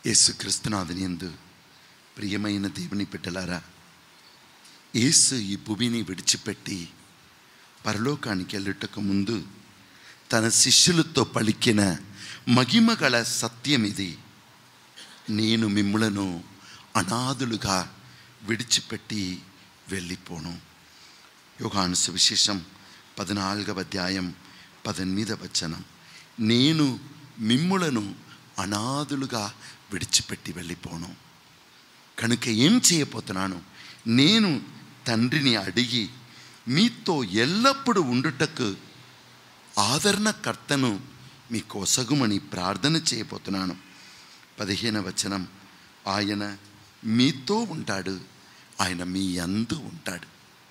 యేసుక్రీస్తునాథుని యందు ప్రియమైన దేవుని బిడ్డలారా యేసు ఈ భూమిని విడిచిపెట్టి పరలోకానికి వెళ్ళుటకు ముందు తన శిష్యులతో పలికిన మహిమ గల సత్యం ఇది నేను మిమ్ములను అనాథులుగా విడిచిపెట్టి వెళ్ళిపోను యోగాను సువిశేషం పద్నాలుగవ అధ్యాయం పద్దెనిమిదవ వచనం నేను మిమ్ములను అనాథులుగా విడిచిపెట్టి వెళ్ళిపోను కనుక ఏం చేయబోతున్నాను నేను తండ్రిని అడిగి మీతో ఎల్లప్పుడూ ఉండుటకు ఆదరణకర్తను మీ కొసగుమని ప్రార్థన చేయబోతున్నాను పదిహేన వచనం ఆయన మీతో ఉంటాడు ఆయన మీ అందు ఉంటాడు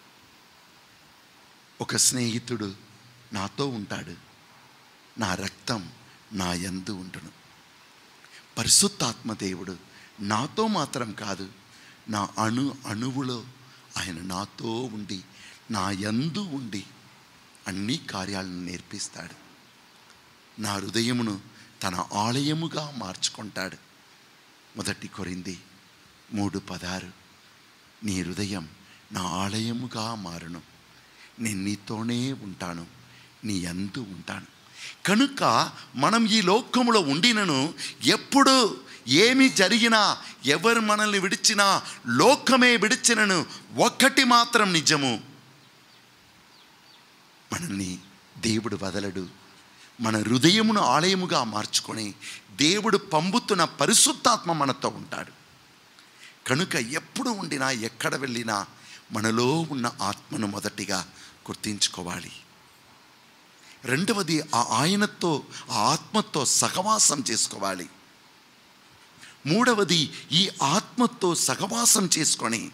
ఒక స్నేహితుడు నాతో ఉంటాడు నా రక్తం నా యందు ఉండును పరిశుద్ధాత్మ దేవుడు నాతో మాత్రం కాదు నా అణు అణువులో ఆయన నాతో ఉండి నా యందు ఉండి అన్ని కార్యాలను నేర్పిస్తాడు నా హృదయమును తన ఆలయముగా మార్చుకుంటాడు మొదటి కొరింది మూడు పదారు నీ హృదయం నా ఆలయముగా మారును నేను నీతోనే ఉంటాను నీ అందు ఉంటాను కనుక మనం ఈ లోకములో ఉండినను ఎప్పుడు ఏమి జరిగినా ఎవరు మనల్ని విడిచినా లోకమే విడిచినను ఒక్కటి మాత్రం నిజము మనల్ని దేవుడు వదలడు మన హృదయమును ఆలయముగా మార్చుకొని దేవుడు పంపుతున్న పరిశుద్ధాత్మ మనతో ఉంటాడు కనుక ఎప్పుడు ఉండినా ఎక్కడ వెళ్ళినా మనలో ఉన్న ఆత్మను మొదటిగా గుర్తించుకోవాలి రెండవది ఆ ఆయనతో ఆ ఆత్మతో సహవాసం చేసుకోవాలి మూడవది ఈ ఆత్మతో సహవాసం చేసుకొని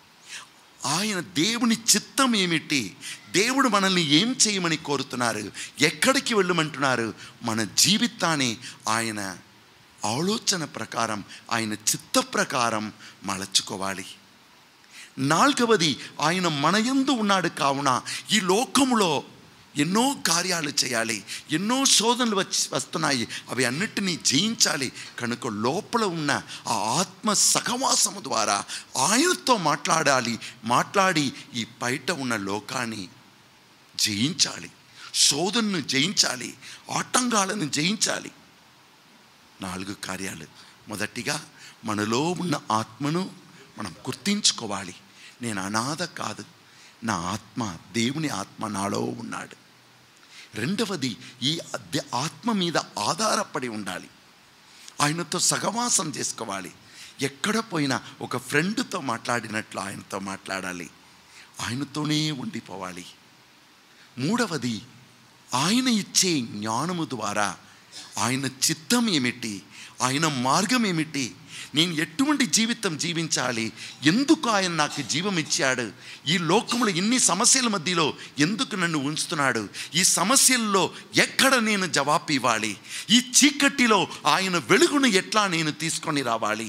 ఆయన దేవుని చిత్తం ఏమిటి దేవుడు మనల్ని ఏం చేయమని కోరుతున్నారు ఎక్కడికి వెళ్ళమంటున్నారు మన జీవితాన్ని ఆయన ఆలోచన ప్రకారం ఆయన చిత్త ప్రకారం మలచుకోవాలి నాలుగవది ఆయన మనయందు ఉన్నాడు కావున ఈ లోకములో ఎన్నో కార్యాలు చేయాలి ఎన్నో శోధనలు వచ్చి వస్తున్నాయి అవి అన్నిటినీ జయించాలి కనుక లోపల ఉన్న ఆ ఆత్మ సహవాసము ద్వారా ఆయనతో మాట్లాడాలి మాట్లాడి ఈ బయట ఉన్న లోకాన్ని జయించాలి శోధనను జయించాలి ఆటంకాలను జయించాలి నాలుగు కార్యాలు మొదటిగా మనలో ఉన్న ఆత్మను మనం గుర్తించుకోవాలి నేను అనాథ కాదు నా ఆత్మ దేవుని ఆత్మ నాలో ఉన్నాడు రెండవది ఈ అద్దె- ఆత్మ మీద ఆధారపడి ఉండాలి ఆయనతో సహవాసం చేసుకోవాలి ఎక్కడ పోయినా ఒక ఫ్రెండ్తో మాట్లాడినట్లు ఆయనతో మాట్లాడాలి ఆయనతోనే ఉండిపోవాలి మూడవది ఆయన ఇచ్చే జ్ఞానము ద్వారా ఆయన చిత్తం ఏమిటి ఆయన మార్గం ఏమిటి నేను ఎటువంటి జీవితం జీవించాలి ఎందుకు ఆయన నాకు జీవం ఇచ్చాడు ఈ లోకంలో ఇన్ని సమస్యల మధ్యలో ఎందుకు నన్ను ఉంచుతున్నాడు ఈ సమస్యల్లో ఎక్కడ నేను జవాబు ఇవ్వాలి ఈ చీకటిలో ఆయన వెలుగును ఎట్లా నేను తీసుకొని రావాలి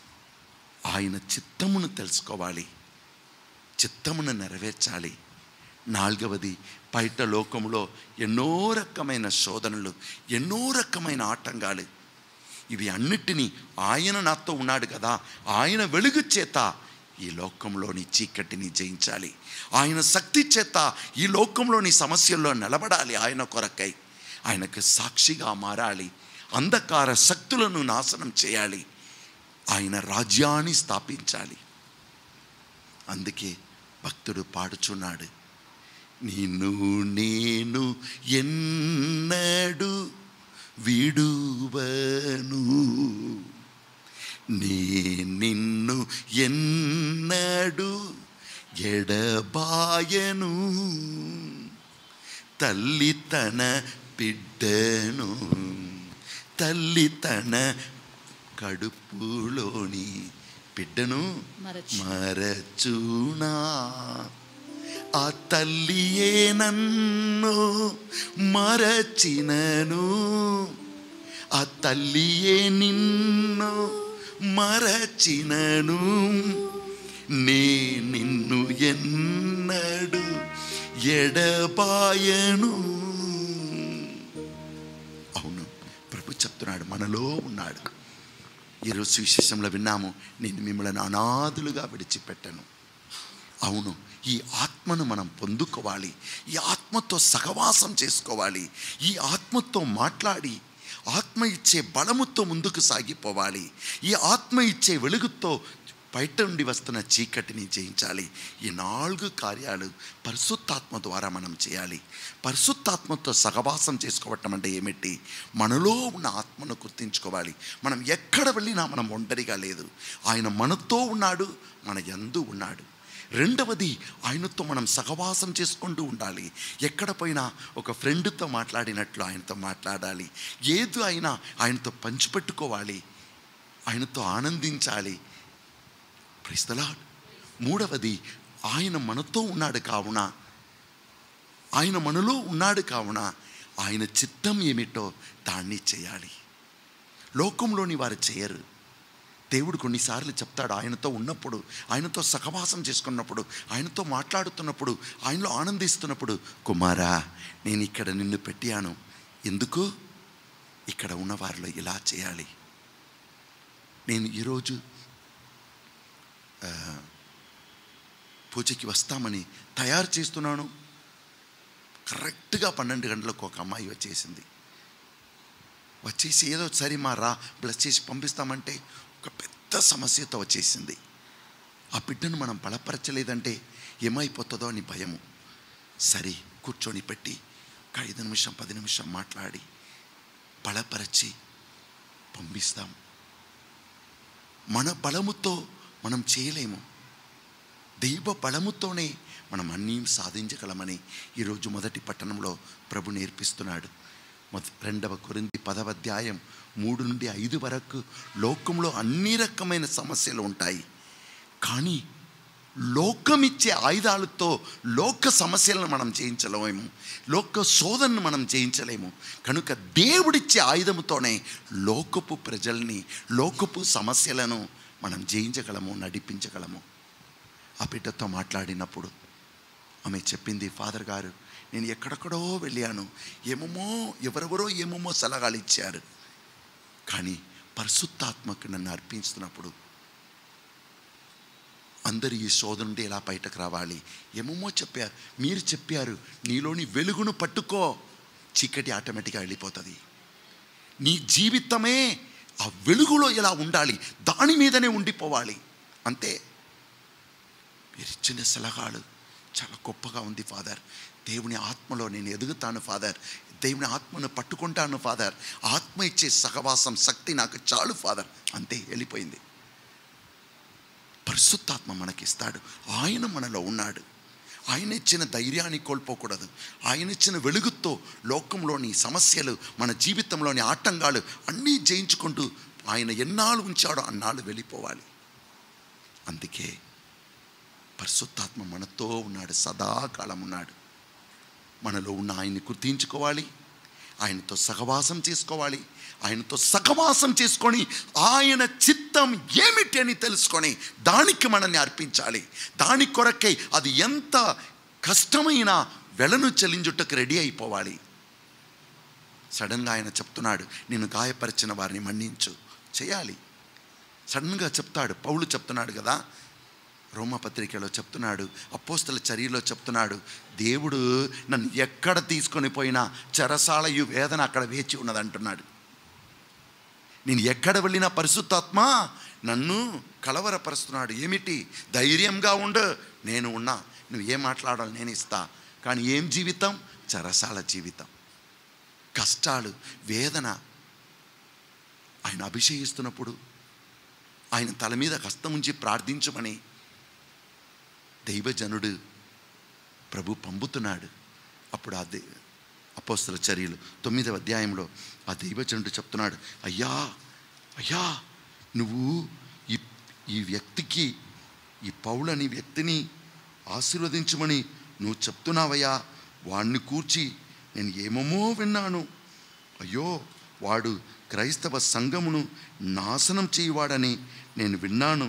ఆయన చిత్తమును తెలుసుకోవాలి చిత్తమును నెరవేర్చాలి నాలుగవది బయట లోకములో ఎన్నో రకమైన శోధనలు ఎన్నో రకమైన ఆటంకాలు ఇవి అన్నిటినీ ఆయన నాతో ఉన్నాడు కదా ఆయన వెలుగు చేత ఈ లోకంలోని చీకటిని జయించాలి ఆయన శక్తి చేత ఈ లోకంలోని సమస్యల్లో నిలబడాలి ఆయన కొరకై ఆయనకు సాక్షిగా మారాలి అంధకార శక్తులను నాశనం చేయాలి ఆయన రాజ్యాన్ని స్థాపించాలి అందుకే భక్తుడు పాడుచున్నాడు నిన్ను నేను ఎన్నడు విడువను నే నిన్ను ఎన్నడు ఎడబాయను తల్లి తన బిడ్డను తల్లి తన కడుపులోని బిడ్డను మరచు. మరచునా ఆ తల్లియే నన్ను మరచినను ఆ తల్లియే నిన్ను మరచినను నే నిన్ను ఎన్నడు ఎడబాయను అవును ప్రభు చెప్తున్నాడు మనలో ఉన్నాడు ఈరోజు సువిశేషంలో విన్నాము నేను మిమ్మల్ని అనాథులుగా విడిచిపెట్టను అవును ఈ ఆత్మను మనం పొందుకోవాలి ఈ ఆత్మతో సహవాసం చేసుకోవాలి ఈ ఆత్మతో మాట్లాడి ఆత్మ ఇచ్చే బలముతో ముందుకు సాగిపోవాలి ఈ ఆత్మ ఇచ్చే వెలుగుతో బయట నుండి వస్తున్న చీకటిని జయించాలి ఈ నాలుగు కార్యాలు పరిశుద్ధాత్మ ద్వారా మనం చేయాలి పరిశుద్ధాత్మతో సహవాసం చేసుకోవటం అంటే ఏమిటి మనలో ఉన్న ఆత్మను గుర్తించుకోవాలి మనం ఎక్కడ వెళ్ళినా మనం ఒంటరిగా లేదు ఆయన మనతో ఉన్నాడు మన యందు ఉన్నాడు రెండవది ఆయనతో మనం సహవాసం చేసుకుంటూ ఉండాలి ఎక్కడ పోయినా ఒక ఫ్రెండ్తో మాట్లాడినట్లు ఆయనతో మాట్లాడాలి ఏది అయినా ఆయనతో పంచిపెట్టుకోవాలి ఆయనతో ఆనందించాలి ప్రిస్తలా మూడవది ఆయన మనతో ఉన్నాడు కావున ఆయన మనలో ఉన్నాడు కావున ఆయన చిత్తం ఏమిటో దాన్ని చేయాలి లోకంలోని వారు చేయరు దేవుడు కొన్నిసార్లు చెప్తాడు ఆయనతో ఉన్నప్పుడు ఆయనతో సహవాసం చేసుకున్నప్పుడు ఆయనతో మాట్లాడుతున్నప్పుడు ఆయనలో ఆనందిస్తున్నప్పుడు కుమారా నేను ఇక్కడ నిన్ను పెట్టాను ఎందుకు ఇక్కడ ఉన్న వారిలో ఇలా చేయాలి నేను ఈరోజు ఆ, పూజకి వస్తామని తయారు చేస్తున్నాను కరెక్ట్గా పన్నెండు గంటలకు ఒక అమ్మాయి వచ్చేసింది వచ్చేసి ఏదో సరే మా రా బ్లస్ చేసి పంపిస్తామంటే ఒక పెద్ద సమస్యతో వచ్చేసింది ఆ బిడ్డను మనం బలపరచలేదంటే ఏమైపోతుందో అని భయము సరే కూర్చొని పెట్టి ఒక ఐదు నిమిషం పది నిమిషం మాట్లాడి బలపరచి పంపిస్తాం మన బలముతో మనం చేయలేము దైవ బలముతోనే మనం అన్నీ సాధించగలమని ఈరోజు మొదటి పట్టణంలో ప్రభు నేర్పిస్తున్నాడు మొద రెండవ కొరింది పదవ అధ్యాయం మూడు నుండి ఐదు వరకు లోకంలో అన్ని రకమైన సమస్యలు ఉంటాయి కానీ లోకం ఇచ్చే ఆయుధాలతో లోక సమస్యలను మనం జయించలేము లోక శోధనను మనం జయించలేము కనుక దేవుడిచ్చే ఆయుధముతోనే లోకపు ప్రజల్ని లోకపు సమస్యలను మనం జయించగలము నడిపించగలము ఆ బిడ్డతో మాట్లాడినప్పుడు ఆమె చెప్పింది ఫాదర్ గారు నేను ఎక్కడెక్కడో వెళ్ళాను ఏమేమో ఎవరెవరో ఏమేమో సలహాలు ఇచ్చారు కానీ పరిశుద్ధాత్మకు నన్ను అర్పించుతున్నప్పుడు అందరు ఈ శోధన నుండి ఎలా బయటకు రావాలి ఏమేమో చెప్పారు మీరు చెప్పారు నీలోని వెలుగును పట్టుకో చీకటి ఆటోమేటిక్గా వెళ్ళిపోతుంది నీ జీవితమే ఆ వెలుగులో ఎలా ఉండాలి దాని మీదనే ఉండిపోవాలి అంతే మీరు ఇచ్చిన సలహాలు చాలా గొప్పగా ఉంది ఫాదర్ దేవుని ఆత్మలో నేను ఎదుగుతాను ఫాదర్ దేవుని ఆత్మను పట్టుకుంటాను ఫాదర్ ఆత్మ ఇచ్చే సహవాసం శక్తి నాకు చాలు ఫాదర్ అంతే వెళ్ళిపోయింది పరిశుద్ధాత్మ మనకిస్తాడు ఆయన మనలో ఉన్నాడు ఆయన ఇచ్చిన ధైర్యాన్ని కోల్పోకూడదు ఆయన ఇచ్చిన వెలుగుతో లోకంలోని సమస్యలు మన జీవితంలోని ఆటంకాలు అన్నీ జయించుకుంటూ ఆయన ఎన్నాళ్ళు ఉంచాడో అన్నాళ్ళు వెళ్ళిపోవాలి అందుకే పరిశుద్ధాత్మ మనతో ఉన్నాడు సదాకాలం ఉన్నాడు మనలో ఉన్న ఆయన్ని గుర్తించుకోవాలి ఆయనతో సహవాసం చేసుకోవాలి ఆయనతో సహవాసం చేసుకొని ఆయన చిత్తం ఏమిటి అని తెలుసుకొని దానికి మనల్ని అర్పించాలి దాని కొరకై అది ఎంత కష్టమైన వెలను చెల్లించుటకు రెడీ అయిపోవాలి సడన్గా ఆయన చెప్తున్నాడు నేను గాయపరిచిన వారిని మన్నించు చేయాలి సడన్గా చెప్తాడు పౌలు చెప్తున్నాడు కదా రోమపత్రికలో చెప్తున్నాడు అపోస్తల చర్యలో చెప్తున్నాడు దేవుడు నన్ను ఎక్కడ తీసుకొని పోయినా చెరసాలయు వేదన అక్కడ వేచి ఉన్నది అంటున్నాడు నేను ఎక్కడ వెళ్ళినా పరిశుద్ధాత్మ నన్ను కలవరపరుస్తున్నాడు ఏమిటి ధైర్యంగా ఉండు నేను ఉన్నా నువ్వు ఏం మాట్లాడాలి నేను ఇస్తా కానీ ఏం జీవితం చెరసాల జీవితం కష్టాలు వేదన ఆయన అభిషేకిస్తున్నప్పుడు ఆయన తల మీద హస్తం ఉంచి ప్రార్థించమని దైవజనుడు ప్రభు పంపుతున్నాడు అప్పుడు ఆ దే అపోస్తుల చర్యలు తొమ్మిదవ అధ్యాయంలో ఆ దైవజనుడు చెప్తున్నాడు అయ్యా అయ్యా నువ్వు ఈ ఈ వ్యక్తికి ఈ పౌలని వ్యక్తిని ఆశీర్వదించమని నువ్వు చెప్తున్నావయ్యా వాడిని కూర్చి నేను ఏమేమో విన్నాను అయ్యో వాడు క్రైస్తవ సంఘమును నాశనం చేయువాడని నేను విన్నాను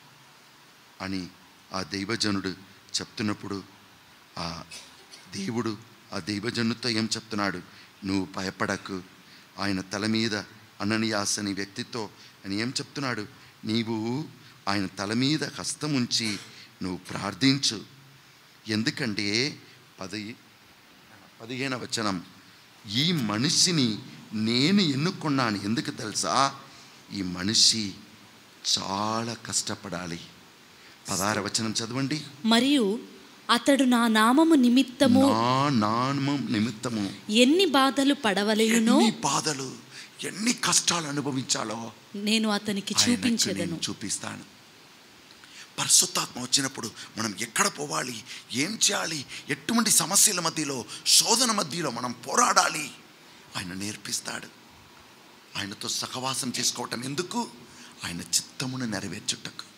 అని ఆ దైవజనుడు చెప్తున్నప్పుడు ఆ దేవుడు ఆ దైవజనుడితో ఏం చెప్తున్నాడు నువ్వు భయపడకు ఆయన తల మీద అననియాస్ అనే వ్యక్తితో ఆయన ఏం చెప్తున్నాడు నీవు ఆయన తల మీద హస్తం ఉంచి నువ్వు ప్రార్థించు ఎందుకంటే పది పదిహేన వచనం ఈ మనిషిని నేను ఎన్నుకున్నాను ఎందుకు తెలుసా ఈ మనిషి చాలా కష్టపడాలి పదహార వచనం చదవండి మరియు అతడు నా నామము నిమిత్తము నా నామం నిమిత్తము ఎన్ని బాధలు పడవలయునో ఎన్ని బాధలు ఎన్ని కష్టాలు అనుభవించాలో నేను అతనికి ఆయనకు చూపించెదను నేను చూపిస్తాను పరిశుద్ధాత్మ వచ్చినప్పుడు మనం ఎక్కడ పోవాలి ఏం చేయాలి ఎటువంటి సమస్యల మధ్యలో శోధన మధ్యలో మనం పోరాడాలి ఆయన నేర్పిస్తాడు ఆయనతో సహవాసం చేసుకోవటం ఎందుకు ఆయన చిత్తమును నెరవేర్చుటకు